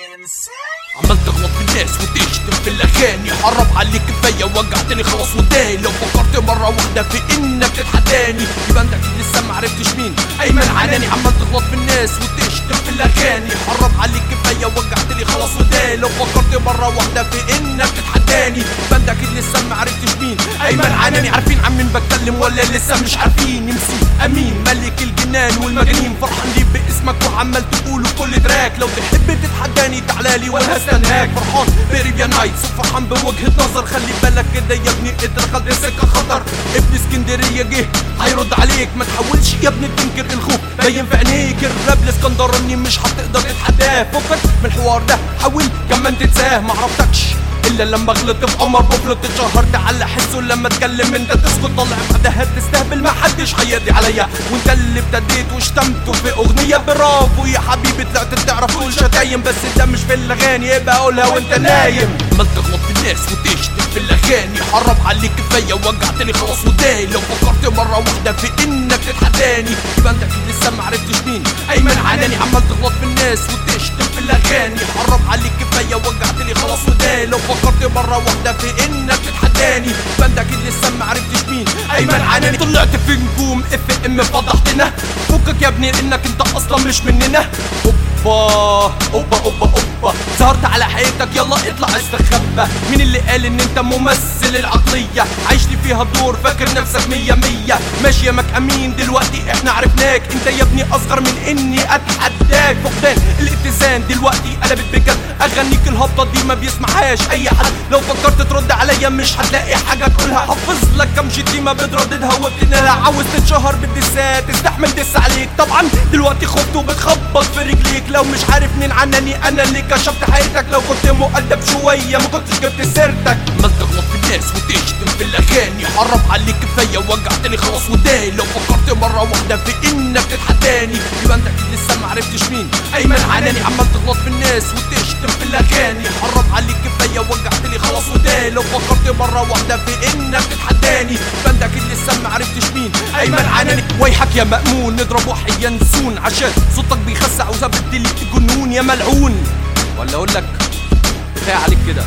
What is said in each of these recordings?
عمال تغلط في الناس وتشتم في الاغاني حرم عليك كفايه وجعتني خلاص وداني لو فكرت مره واحده في انك تتحداني يبقى انت اكيد لسه ما عرفتش مين ايمن عناني عمال تغلط في الناس وتشتم في الاغاني حرم عليك كفايه وجعتني خلاص وداني لو فكرت مره واحده في انك تتحداني يبقى انت اكيد لسه ما عرفتش مين ايمن عناني عارفين عن مين بتكلم ولا لسه مش عارفين يمسي امين ملك الجنان والمجانين فرحان لي باسمك وعمال تقوله كل تراك لو تحب تتحداني تعالى لي وانا هستناك فرحان باريبيا نايتس وفرحان بوجهة نظر خلي بالك كده يا ابني اتدخل سكة خطر ابن اسكندرية جه هيرد عليك ما تحاولش يا ابني تنكر الخوف باين في عينيك الراب الاسكندراني مش هتقدر تتحداه فكك من الحوار ده حاول كمان تنساه معرفتكش الا لما غلطت في عمر بفلت اتشهرت على حسه لما اتكلم انت تسكت طلع بعدها تستهبل ما حدش هيقضي عليا وانت اللي ابتديت وشتمته في اغنيه برافو يا حبيبي طلعت تعرف تقول شتايم بس انت مش في الاغاني يبقى قولها وانت نايم عمال تغلط في الناس وتشتم في الاغاني حرم عليك كفايه وجعتني خلاص وداني لو فكرت مره واحده في انك تتحداني يبقى انت اكيد لسه ما عرفتش مين ايمن عناني عمال تغلط في الناس وتشتم في الاغاني حرم عليك كفايه وجعتني خلاص وداني لو فكرت مره واحده في انك تتحداني فانت اكيد لسه ما عرفتش مين ايمن عناني طلعت في نجوم اف ام فضحتنا فكك يا ابني انك انت اصلا مش مننا اوبا اوبا اوبا اوبا ظهرت على حياتك يلا اطلع استخبى مين اللي قال ان انت ممثل العقلية عايش لي فيها دور فاكر نفسك مية مية ماشي يا مك امين دلوقتي احنا عرفناك انت يا ابني اصغر من اني اتحداك فقدان الاتزان دلوقتي قلبت بجد اغانيك الهبطة دي ما بيسمعهاش اي حد لو فكرت ترد عليا مش هتلاقي حاجة تقولها حافظ لك كم شتيمة بترددها وبتنقلها عاوز تتشهر بالدسات تستحمل دس عليك طبعا دلوقتي خفت وبتخبط في رجليك لو مش عارف مين عناني انا اللي كشفت حياتك لو كنت مؤدب شوية ما كنتش جبت سيرتك عمال تغلط في الناس وتشتم في الاغاني حرم عليك كفاية وجعتني خلاص وداني لو فكرت مرة واحدة في انك تتحداني يبقى انت اكيد لسه ما عرفتش مين ايمن عناني عمال تغلط في الناس وتشتم في الاغاني حرم عليك كفاية وجعتني خلاص وداني لو فكرت مرة واحدة في انك تتحداني يبقى انت اكيد لسه ما عرفتش مين ايمن عناني ويحك يا مأمون نضرب واحد ينسون عشان صوتك بيخسع وزبدلي جنون يا ملعون ولا اقول لك كفايه عليك كده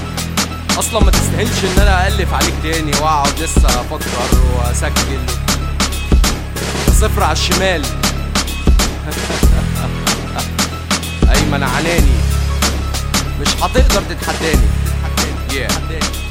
اصلا ما تستاهلش ان انا الف عليك تاني واقعد لسه افكر واسجل صفر على الشمال ايمن عناني مش هتقدر تتحداني yeah.